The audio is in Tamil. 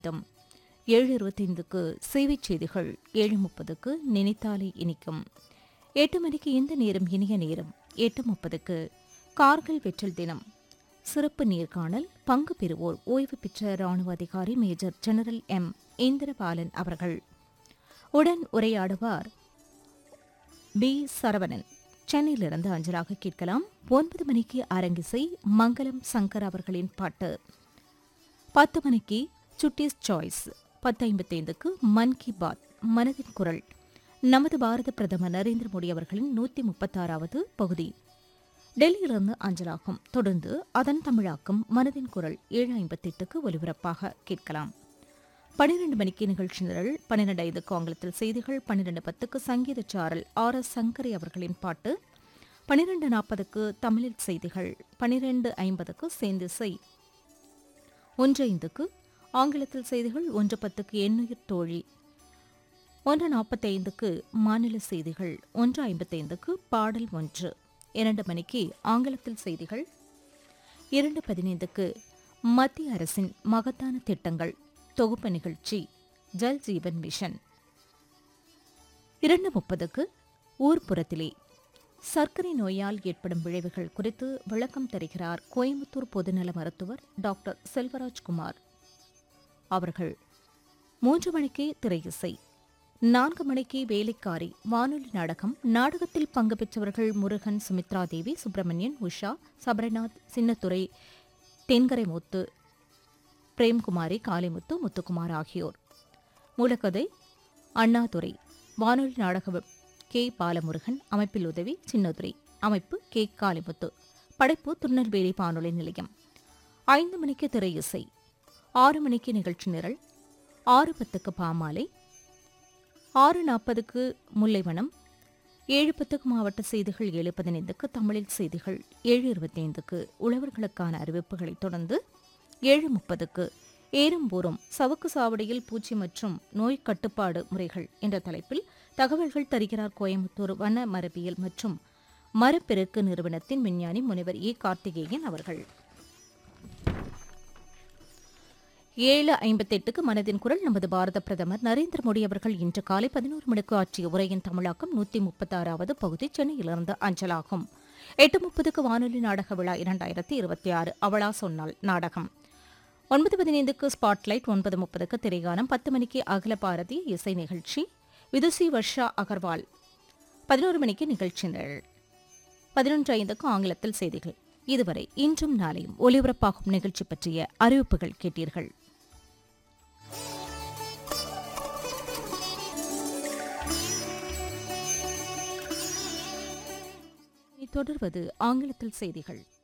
திட்டம் ஏழு இருபத்தைந்துக்கு சேவைச் செய்திகள் ஏழு முப்பதுக்கு நினைத்தாலே இனிக்கும் எட்டு மணிக்கு இந்த நேரம் இனிய நேரம் எட்டு முப்பதுக்கு கார்கில் வெற்றல் தினம் சிறப்பு நேர்காணல் பங்கு பெறுவோர் ஓய்வு பெற்ற ராணுவ அதிகாரி மேஜர் ஜெனரல் எம் இந்திரபாலன் அவர்கள் உடன் உரையாடுவார் பி சரவணன் சென்னையிலிருந்து அஞ்சலாக கேட்கலாம் ஒன்பது மணிக்கு அரங்கிசை மங்களம் சங்கர் அவர்களின் பாட்டு பத்து மணிக்கு சுட்டீஸ் சாய்ஸ் பத்து ஐம்பத்தைந்துக்கு மன் கி பாத் மனதின் குரல் நமது பாரத பிரதமர் நரேந்திர மோடி அவர்களின் நூத்தி முப்பத்தாறாவது பகுதி டெல்லியிலிருந்து அஞ்சலாகும் தொடர்ந்து அதன் தமிழாக்கம் மனதின் குரல் ஏழு ஐம்பத்தெட்டுக்கு ஒலிபரப்பாக கேட்கலாம் பனிரெண்டு மணிக்கு நிகழ்ச்சி நிரல் பன்னிரண்டு ஐந்துக்கு ஆங்கிலத்தில் செய்திகள் பன்னிரண்டு பத்துக்கு சங்கீத சாரல் ஆர் எஸ் சங்கரி அவர்களின் பாட்டு பன்னிரண்டு நாற்பதுக்கு தமிழில் செய்திகள் பன்னிரண்டு ஐம்பதுக்கு சேந்திசை ஒன்று ஐந்துக்கு ஆங்கிலத்தில் செய்திகள் ஒன்று பத்துக்கு எண்ணுயிர் தோழி ஒன்று நாற்பத்தைந்துக்கு மாநில செய்திகள் ஒன்று ஐம்பத்தைந்துக்கு பாடல் ஒன்று இரண்டு மணிக்கு ஆங்கிலத்தில் செய்திகள் இரண்டு பதினைந்துக்கு மத்திய அரசின் மகத்தான திட்டங்கள் தொகுப்பு நிகழ்ச்சி ஜல் ஜீவன் மிஷன் இரண்டு முப்பதுக்கு ஊர்ப்புறத்திலே சர்க்கரை நோயால் ஏற்படும் விளைவுகள் குறித்து விளக்கம் தருகிறார் கோயம்புத்தூர் பொதுநல மருத்துவர் டாக்டர் செல்வராஜ் குமார் அவர்கள் மூன்று மணிக்கு திரையிசை நான்கு மணிக்கு வேலைக்காரி வானொலி நாடகம் நாடகத்தில் பங்கு பெற்றவர்கள் முருகன் சுமித்ரா தேவி சுப்பிரமணியன் உஷா சபரநாத் சின்னத்துறை தென்கரை முத்து பிரேம்குமாரி காளிமுத்து முத்துக்குமார் ஆகியோர் மூலக்கதை அண்ணாதுரை வானொலி நாடக கே பாலமுருகன் அமைப்பில் உதவி சின்னதுரை அமைப்பு கே காளிமுத்து படைப்பு திருநெல்வேலி வானொலி நிலையம் ஐந்து மணிக்கு திரை இசை ஆறு மணிக்கு நிகழ்ச்சி நிரல் ஆறு பத்துக்கு பாமாலை ஆறு நாற்பதுக்கு முல்லைவனம் ஏழு பத்துக்கு மாவட்ட செய்திகள் ஏழு பதினைந்துக்கு தமிழில் செய்திகள் ஏழு இருபத்தைந்துக்கு உழவர்களுக்கான அறிவிப்புகளைத் தொடர்ந்து ஏழு முப்பதுக்கு ஏறும்போறும் சவுக்கு சாவடியில் பூச்சி மற்றும் நோய் கட்டுப்பாடு முறைகள் என்ற தலைப்பில் தகவல்கள் தருகிறார் கோயம்புத்தூர் வன மரபியல் மற்றும் மரப்பெருக்கு நிறுவனத்தின் விஞ்ஞானி முனைவர் ஏ கார்த்திகேயன் அவர்கள் ஏழு ஐம்பத்தெட்டுக்கு மனதின் குரல் நமது பாரத பிரதமர் நரேந்திர மோடி அவர்கள் இன்று காலை பதினோரு மணிக்கு ஆற்றிய உரையின் தமிழாக்கம் நூத்தி முப்பத்தாறாவது பகுதி சென்னையிலிருந்து அஞ்சலாகும் எட்டு முப்பதுக்கு வானொலி நாடக விழா இரண்டாயிரத்தி இருபத்தி ஆறு அவளா சொன்னால் நாடகம் ஒன்பது பதினைந்துக்கு ஸ்பாட்லைட் ஒன்பது முப்பதுக்கு திரைகானம் பத்து மணிக்கு அகில பாரதி இசை நிகழ்ச்சி விதுசி வர்ஷா அகர்வால் பதினோரு மணிக்கு நிகழ்ச்சி நிழல் பதினொன்று ஐந்துக்கு ஆங்கிலத்தில் செய்திகள் இதுவரை இன்றும் நாளையும் ஒலிபரப்பாகும் நிகழ்ச்சி பற்றிய அறிவிப்புகள் கேட்டீர்கள் தொடர்வது ஆங்கிலத்தில் செய்திகள்